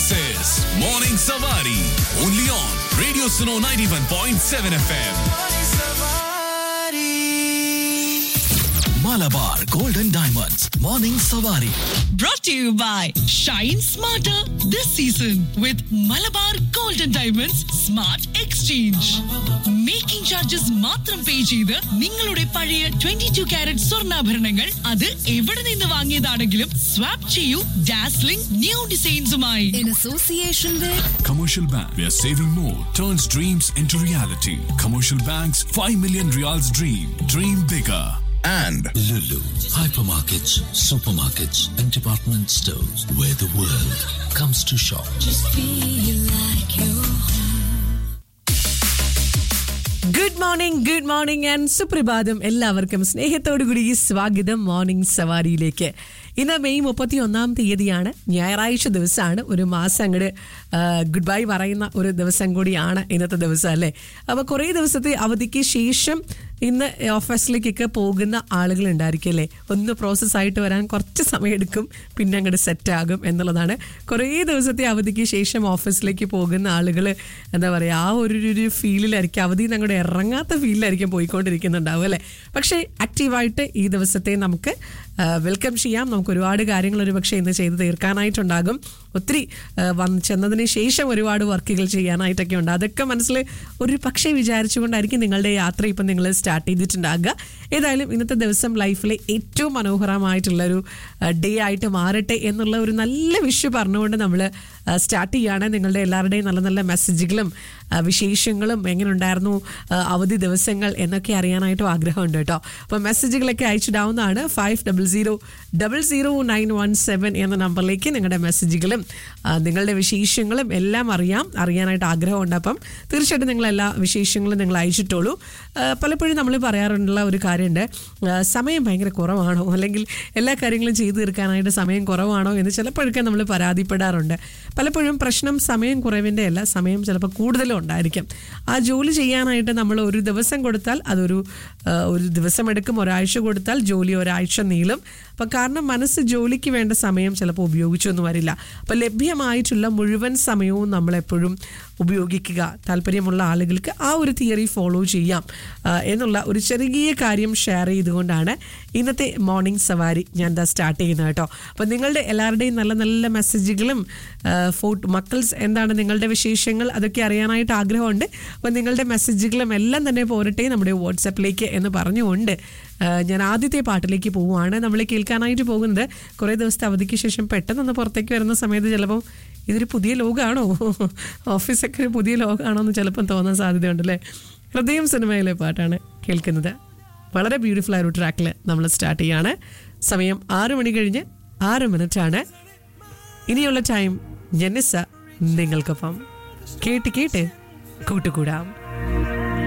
This is Morning Savari. Only on Radio Suno 91.7 FM. Malabar Golden Diamonds. Morning Savari. brought to you by Shine Smarter this season with Malabar Golden Diamonds Smart Exchange. Making charges മാത്രം pay ചെയ്ത് നിങ്ങളുടെ പഴയ 22 to carrot സ്വർണ്ണാഭരണങ്ങൾ അത് എവിടെ നിന്ന് വാങ്ങിയതാണെങ്കിലും swap ചെയ്യൂ ഡാസ്ലിംഗ് ന്യൂ ഡിസൈൻസുമായി in association with Commercial Bank, where saving more turns dreams into reality. Commercial Bank's 5 million reals dream. Dream bigger. and Lulu, hypermarkets, supermarkets, and department stores where the world comes to shop. Good morning good morning and സുപ്രഭാതം എല്ലാവർക്കും സ്നേഹത്തോടു കൂടി സ്വാഗതം morning സവാരിയിലേക്ക് ഇന്ന് May മുപ്പത്തി ഒന്നാം തീയതിയാണ് ഞായറാഴ്ച ദിവസമാണ് ഒരു മാസം അങ്ങോട്ട് ഗുഡ് ബൈ പറയുന്ന ഒരു ദിവസം കൂടിയാണ് ഇന്നത്തെ ദിവസം അല്ലേ അപ്പോൾ കുറേ ദിവസത്തെ അവധിക്ക് ശേഷം ഇന്ന് ഓഫീസിലേക്കൊക്കെ പോകുന്ന ആളുകൾ ഉണ്ടായിരിക്കും അല്ലേ ഒന്ന് പ്രോസസ്സ് ആയിട്ട് വരാൻ കുറച്ച് സമയമെടുക്കും പിന്നെ അങ്ങോട്ട് സെറ്റ് ആകും എന്നുള്ളതാണ് കുറേ ദിവസത്തെ അവധിക്ക് ശേഷം ഓഫീസിലേക്ക് പോകുന്ന ആളുകൾ എന്താ പറയുക ആ ഒരു ഒരു ഫീലിലായിരിക്കും അവധി അങ്ങോട്ട് ഇറങ്ങാത്ത ഫീലിലായിരിക്കും പോയിക്കൊണ്ടിരിക്കുന്നുണ്ടാവും അല്ലേ പക്ഷേ ആക്റ്റീവായിട്ട് ഈ ദിവസത്തെ നമുക്ക് വെൽക്കം ചെയ്യാം നമുക്ക് ഒരുപാട് കാര്യങ്ങൾ ഒരു പക്ഷേ ഇന്ന് ചെയ്ത് തീർക്കാനായിട്ടുണ്ടാകും ഒത്തിരി ആ, വന്ന് ചെന്നതിന് ശേഷം ഒരുപാട് വർക്കുകൾ ചെയ്യാനായിട്ടൊക്കെ ഉണ്ട് അതൊക്കെ മനസ്സിൽ ഒരു പക്ഷേ വിചാരിച്ചുകൊണ്ടായിരിക്കും നിങ്ങളുടെ യാത്ര ഇപ്പം നിങ്ങൾ സ്റ്റാർട്ട് ചെയ്തിട്ടുണ്ടാകുക ഏതായാലും ഇന്നത്തെ ദിവസം ലൈഫിലെ ഏറ്റവും മനോഹരമായിട്ടുള്ളൊരു ഡേ ആയിട്ട് മാറട്ടെ എന്നുള്ള ഒരു നല്ല വിഷു പറഞ്ഞുകൊണ്ട് നമ്മൾ സ്റ്റാർട്ട് ചെയ്യുകയാണ് നിങ്ങളുടെ എല്ലാവരുടെയും നല്ല നല്ല മെസ്സേജുകളും ആ, വിശേഷങ്ങളും എങ്ങനെ ഉണ്ടായിരുന്നു ആ, അവധി ദിവസങ്ങൾ എന്നൊക്കെ അറിയാനായിട്ടും ആഗ്രഹമുണ്ട് കേട്ടോ അപ്പോൾ മെസ്സേജുകളൊക്കെ അയച്ചിടാവുന്നതാണ് five double zero double zero nine one seven എന്ന നമ്പറിലേക്ക് നിങ്ങളുടെ മെസ്സേജുകളും ആ, നിങ്ങളുടെ വിശേഷങ്ങളും എല്ലാം അറിയാം അറിയാനായിട്ട് ആഗ്രഹമുണ്ട് അപ്പം തീർച്ചയായിട്ടും നിങ്ങൾ എല്ലാ വിശേഷങ്ങളും നിങ്ങൾ അയച്ചിട്ടുള്ളൂ ആ, പലപ്പോഴും നമ്മൾ പറയാറുള്ള ഒരു കാര്യമുണ്ട് ആ, സമയം ഭയങ്കര കുറവാണോ അല്ലെങ്കിൽ എല്ലാ കാര്യങ്ങളും ചെയ്തു തീർക്കാനായിട്ട് സമയം കുറവാണോ എന്ന് ചിലപ്പോഴൊക്കെ നമ്മൾ പരാതിപ്പെടാറുണ്ട് പലപ്പോഴും പ്രശ്നം സമയം കുറവിൻ്റെ അല്ല സമയം ചിലപ്പോൾ കൂടുതലും ഉണ്ടായിരിക്കും ആ ജോലി ചെയ്യാനായിട്ട് നമ്മൾ ഒരു ദിവസം കൊടുത്താൽ അതൊരു ആ, ഒരു ദിവസം എടുക്കും ഒരാഴ്ച കൊടുത്താൽ ജോലി ഒരാഴ്ച നീളും അപ്പം കാരണം മനസ്സ് ജോലിക്ക് വേണ്ട സമയം ചിലപ്പോൾ ഉപയോഗിച്ചൊന്നും വരില്ല അപ്പം ലഭ്യമായിട്ടുള്ള മുഴുവൻ സമയവും നമ്മളെപ്പോഴും ഉപയോഗിക്കുക താല്പര്യമുള്ള ആളുകൾക്ക് ആ ഒരു തിയറി ഫോളോ ചെയ്യാം ആ, എന്നുള്ള ഒരു ചെറിയ കാര്യം ഷെയർ ചെയ്തുകൊണ്ടാണ് ഇന്നത്തെ മോർണിംഗ് സവാരി ഞാൻ എന്താ സ്റ്റാർട്ട് ചെയ്യുന്നത് കേട്ടോ അപ്പം നിങ്ങളുടെ എല്ലാവരുടെയും നല്ല നല്ല മെസ്സേജുകളും ഫോട്ടോ മക്കൾസ് എന്താണ് നിങ്ങളുടെ വിശേഷങ്ങൾ അതൊക്കെ അറിയാനായിട്ട് ആഗ്രഹമുണ്ട് അപ്പം നിങ്ങളുടെ മെസ്സേജുകളും എല്ലാം തന്നെ പോരട്ടെ നമ്മുടെ വാട്സപ്പിലേക്ക് എന്ന് പറഞ്ഞുകൊണ്ട് ആ, ഞാൻ ആദ്യത്തെ പാട്ടിലേക്ക് പോവുകയാണ് നമ്മൾ കേൾക്കാനായിട്ട് പോകുന്നത് കുറേ ദിവസത്തെ അവധിക്ക് ശേഷം പെട്ടെന്ന് പുറത്തേക്ക് വരുന്ന സമയത്ത് ചിലപ്പം ഇതൊരു പുതിയ ലോകമാണോ ഓഫീസൊക്കെ ഒരു പുതിയ ലോകമാണോ എന്ന് ചിലപ്പം തോന്നാൻ സാധ്യതയുണ്ടല്ലേ ഹൃദയം സിനിമയിലെ പാട്ടാണ് കേൾക്കുന്നത് വളരെ ബ്യൂട്ടിഫുൾ ആയ ഒരു ട്രാക്കിൽ നമ്മൾ സ്റ്റാർട്ട് ചെയ്യാണ് സമയം ആറ് മണി കഴിഞ്ഞ് ആറ് മിനിറ്റാണ് ഇനിയുള്ള ടൈം ജനിസ നിങ്ങൾക്കൊപ്പം കേട്ട് കേട്ട് കൂട്ടുകൂടാം